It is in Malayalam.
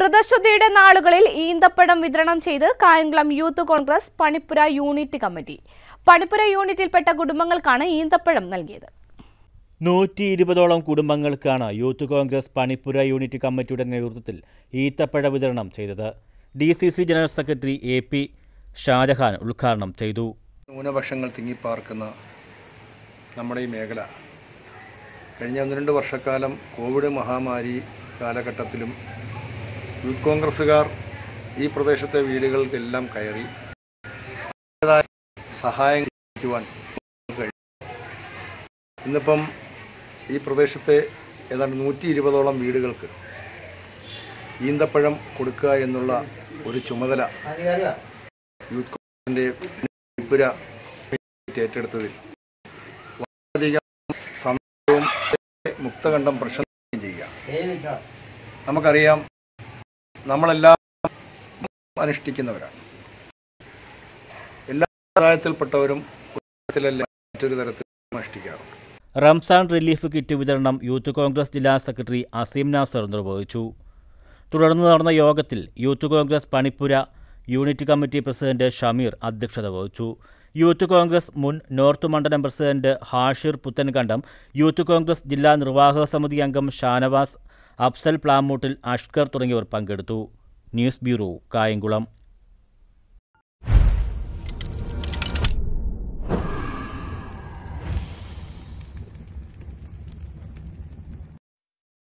വ്രതശുദ്ധിയുടെ നാളുകളിൽ ഈന്തപ്പഴം വിതരണം ചെയ്ത് Kayamkulam youth Congress Panippura unit committee Panippura യൂണിറ്റിൽപ്പെട്ട കുടുംബങ്ങൾക്കാണ് ഈന്തപ്പഴം നൽകിയത് നൂറ്റി ഇരുപതോളം കുടുംബങ്ങൾക്കാണ് യൂത്ത് കോൺഗ്രസ് പണിപ്പുര യൂണിറ്റ് കമ്മിറ്റിയുടെ നേതൃത്വത്തിൽ ഈത്തപ്പഴ വിതരണം ചെയ്തത് D C C general secretary A P Shajahan ഉദ്ഘാടനം ചെയ്തു ന്യൂനപക്ഷങ്ങൾ തിങ്ങിപ്പാർക്കുന്ന നമ്മുടെ ഈ മേഖല കഴിഞ്ഞ ഒന്ന് രണ്ട് വർഷക്കാലം കോവിഡ് മഹാമാരി കാലഘട്ടത്തിലും യൂത്ത് കോൺഗ്രസ്സുകാർ ഈ പ്രദേശത്തെ വീടുകൾക്കെല്ലാം കയറി അതിൻ്റെതായ സഹായം ചെയ്യുവാൻ കഴിഞ്ഞു ഇന്നിപ്പം ഈ പ്രദേശത്തെ ഏതാണ്ട് നൂറ്റി ഇരുപതോളം വീടുകൾക്ക് ഈന്തപ്പഴം കൊടുക്കുക എന്നുള്ള ഒരു ചുമതല യൂത്ത് കോൺഗ്രസിൻ്റെ ത്രിപുര ഏറ്റെടുത്തതിൽ വളരെയധികം സന്തോഷവും മുക്തകണ്ഠം പ്രശംസിക്കുകയും ചെയ്യുക നമുക്കറിയാം നമ്മളെല്ലാം അനുഷ്ഠിക്കുന്നവരാണ് എല്ലാ സമുദായത്തിൽപ്പെട്ടവരും ഒരു തരത്തിലല്ല മറ്റൊരു തരത്തിൽ അനുഷ്ഠിക്കാറുണ്ട് റംസാൻ റിലീഫ് കിറ്റ് വിതരണം യൂത്ത് കോൺഗ്രസ് ജില്ലാ സെക്രട്ടറി അസീം നാസർ നിർവഹിച്ചു തുടർന്ന് നടന്ന യോഗത്തിൽ youth Congress Panippura unit committee president Shameer അധ്യക്ഷത വഹിച്ചു യൂത്ത് കോൺഗ്രസ് മുൻ നോർത്ത് മണ്ഡലം പ്രസിഡന്റ് ഹാഷിർ പുത്തൻകണ്ടം യൂത്ത് കോൺഗ്രസ് ജില്ലാ നിർവാഹക സമിതി അംഗം ഷാനവാസ് അഫ്സൽ പ്ലാമൂട്ടിൽ അഷ്കർ തുടങ്ങിയവർ പങ്കെടുത്തു ന്യൂസ് ബ്യൂറോ കായംകുളം